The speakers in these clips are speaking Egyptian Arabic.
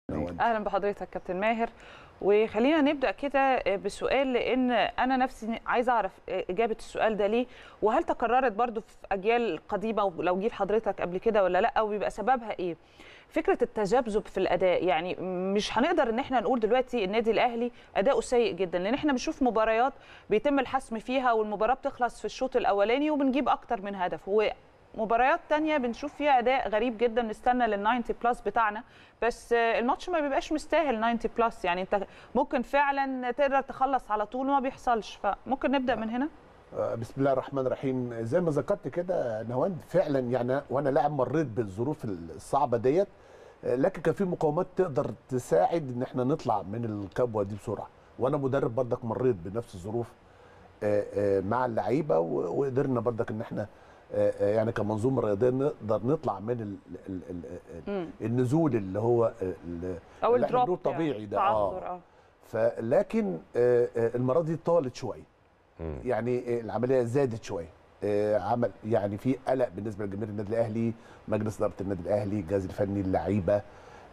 نوال. اهلا بحضرتك كابتن ماهر وخلينا نبدا كده بسؤال لان انا نفسي عايزه اعرف اجابه السؤال ده ليه وهل تكررت برضو في اجيال قديمه ولو جيل حضرتك قبل كده ولا لا وبيبقى سببها ايه فكره التذبذب في الاداء يعني مش هنقدر ان احنا نقول دلوقتي النادي الاهلي اداؤه سيء جدا لان احنا بنشوف مباريات بيتم الحسم فيها والمباراه بتخلص في الشوط الاولاني وبنجيب اكتر من هدف مباريات تانية بنشوف فيها اداء غريب جدا نستنى لل 90 بلس بتاعنا بس الماتش ما بيبقاش مستاهل 90 بلس يعني انت ممكن فعلا تقدر تخلص على طول وما بيحصلش فممكن نبدا من هنا بسم الله الرحمن الرحيم زي ما ذكرت كده نهاوند فعلا يعني وانا لاعب مريت بالظروف الصعبه ديت لكن كان في مقاومات تقدر تساعد ان احنا نطلع من الكبوه دي بسرعه وانا مدرب بردك مريت بنفس الظروف مع اللعيبه وقدرنا بردك ان احنا يعني كمنظومه رياضيه نقدر نطلع من ال ال ال النزول اللي هو او اللي احنا الدروب طبيعي ده اه, آه. فلكن المره دي طالت شويه يعني العمليه زادت شويه عمل يعني في قلق بالنسبه لجماهير النادي الاهلي مجلس اداره النادي الاهلي الجهاز الفني اللعيبه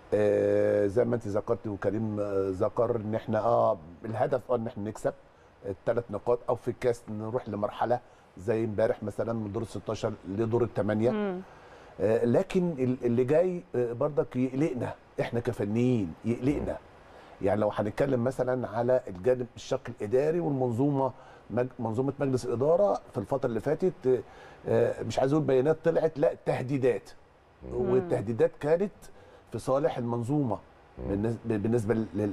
زي ما انت ذكرت وكريم ذكر ان احنا اه الهدف اه ان احنا نكسب الثلاث نقاط او في الكاس نروح لمرحله زي امبارح مثلا من دور ال 16 لدور الثمانيه آه لكن اللي جاي آه برضك يقلقنا احنا كفنيين يقلقنا يعني لو هنتكلم مثلا على الجانب الشق الاداري والمنظومه مج منظومه مجلس الاداره في الفتره اللي فاتت آه مش عايز اقول بيانات طلعت لا تهديدات والتهديدات كانت في صالح المنظومه بالنسبه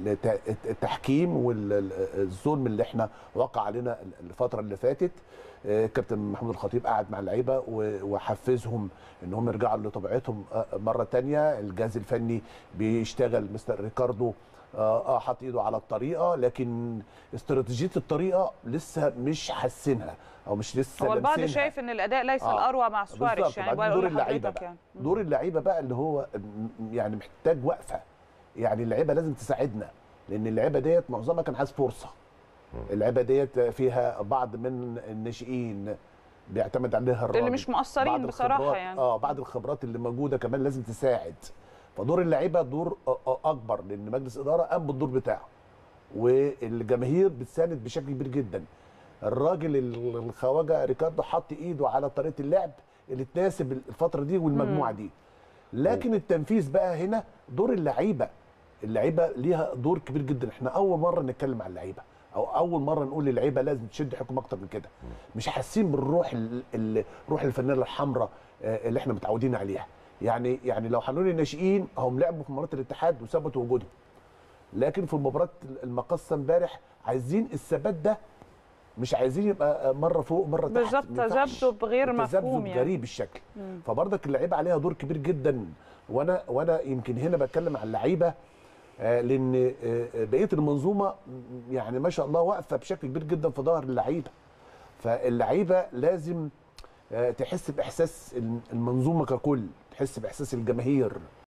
للتحكيم والظلم اللي احنا وقع علينا الفتره اللي فاتت كابتن محمود الخطيب قعد مع اللعيبه وحفزهم ان هم يرجعوا لطبيعتهم مره تانية الجهاز الفني بيشتغل مستر ريكاردو اه حاطط ايده على الطريقه لكن استراتيجيه الطريقه لسه مش حاسينها او مش لسه هو البعض شايف ان الاداء ليس آه. الاروع مع سواريش يعني دور اللعيبه بقى يعني. دور اللعيبه بقى اللي هو يعني محتاج وقفه يعني اللعيبه لازم تساعدنا لان اللعيبه ديت معظمها كان عايز فرصه اللعيبه ديت فيها بعض من الناشئين بيعتمد عليها الراجل اللي مش مقصرين بصراحه يعني اه بعض الخبرات اللي موجوده كمان لازم تساعد فدور اللعيبه دور اكبر لان مجلس اداره قام بالدور بتاعه والجماهير بتساند بشكل كبير جدا الراجل الخواجه ريكاردو حط ايده على طريقه اللعب اللي تناسب الفتره دي والمجموعه دي لكن التنفيذ بقى هنا دور اللعيبه اللعيبه ليها دور كبير جدا احنا اول مره نتكلم عن اللعيبه او اول مره نقول للعيبه لازم تشد حكم اكتر من كده مش حاسين بالروح روح الفانيلا الحمراء اللي احنا متعودين عليها يعني يعني لو هنقول الناشئين هم لعبوا في مباراه الاتحاد وثبتوا وجودهم لكن في مباراه المقصه امبارح عايزين الثبات ده مش عايزين يبقى مره فوق مره تحت بالظبط تذبذب غير مفهوم يعني غريب الشكل فبرضك اللعيبه عليها دور كبير جدا وانا وانا يمكن هنا بتكلم عن اللعيبه آه لان آه بقيه المنظومه يعني ما شاء الله واقفه بشكل كبير جدا في ظهر اللعيبه فاللعيبه لازم آه تحس باحساس المنظومه ككل تحس باحساس الجماهير